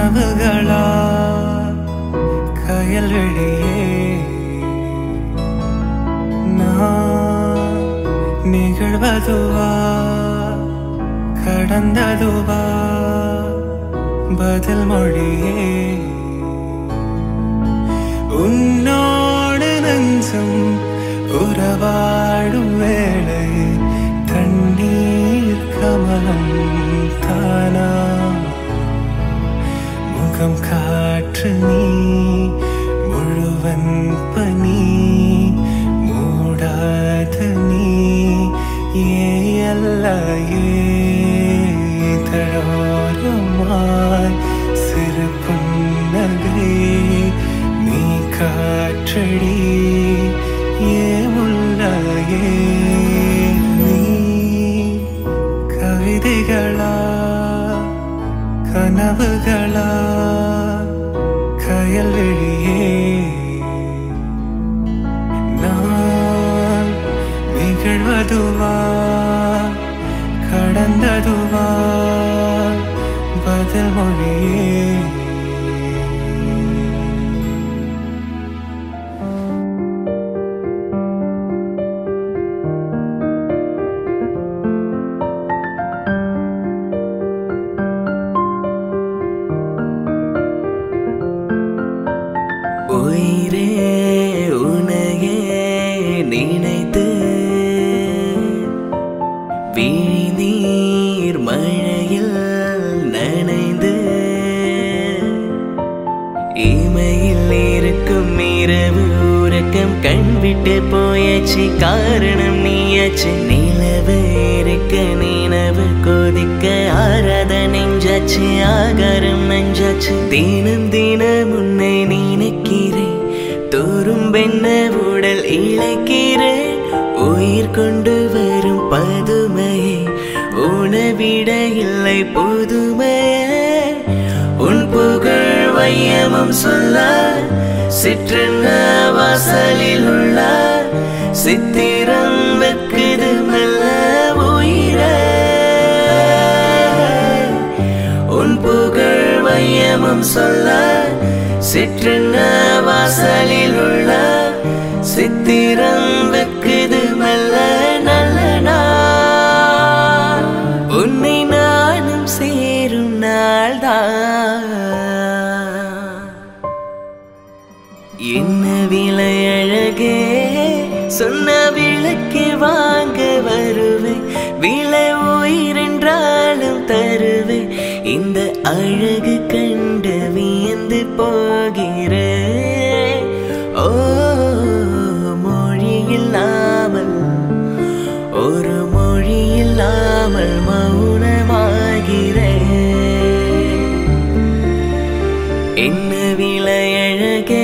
கனவுகளா கயல்வெளியே நான் நிகழ்வதுவா கடந்ததுவா பதில் மொழியே உன்னோடு நெஞ்சம் உறவாடும் வேளை தண்ணீர் கமலம் தானா முகம் காற்று நீ முழுவன் பனி மூடாத நீ ஏ அல்ல தழோரமாய் சிறு புன்னகை நீ காற்றடி ஏ முல்லையே நீ கவிதைகளா கனவுகளா கயல்வெளியே நான் நிகழ்வதுவா கடந்ததுவா பதில் மொழியே உயிரே உனையே நினைத்து விழிநீர் மழையில் நனைந்து இமையில் இருக்கும் இரவு உறக்கம் கண் விட்டு போயாச்சு காரணம் நீயாச்சு நிலவு இருக்க நினைவு கொதிக்க ஆராத நெஞ்சாச்சு ஆகாரம் நெஞ்சாச்சு தினம் தினம் உன்னை நினைக்கிறேன் தோறும் பெண்ண உடல் இழைக்கிறேன் உயிர் கொண்டு வரும் பதுமையே உணவிட இல்லை புதுமையே உன் புகழ் வையமும் சொல்ல சிற்றென்ன வாசலில் உள்ள சித்திரம் வெக்குது மெல்ல உயிரே உன் புகழ் வையமும் சொல்ல சிற்றென்ன வாசலில் உள்ள சித்திரம் வெக்குது மெல்ல நல்ல நாள் உன்னை நானும் சேரும் நாள்தான் என்ன விலை அழகே சொன்ன விளக்கு வாங்க வருவேன் விலை உயிரென்றாலும் தருவேன் இந்த அழகு கண்டு வியந்து போகிறேன் ஓ மொழி இல்லாமல் ஒரு மொழி இல்லாமல் மௌனமாகிறேன் என்ன விலை அழகே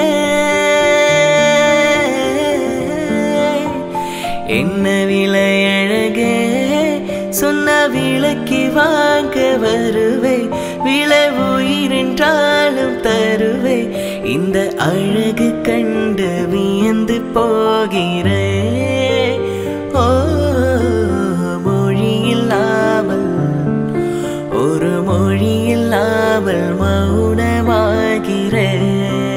என்ன விலை அழகே சொன்ன விளக்கி வாங்க வருவே விலை உயிரென்றாலும் தருவே இந்த அழகு கண்டு வியந்து போகிறே ஓ மொழி இல்லாமல் ஒரு மொழி இல்லாமல் மௌனமாகிறேன்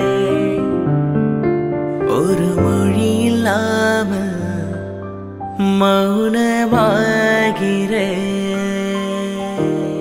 ஒரு மொழி இல்லாமல் மௌனமாகிறேன்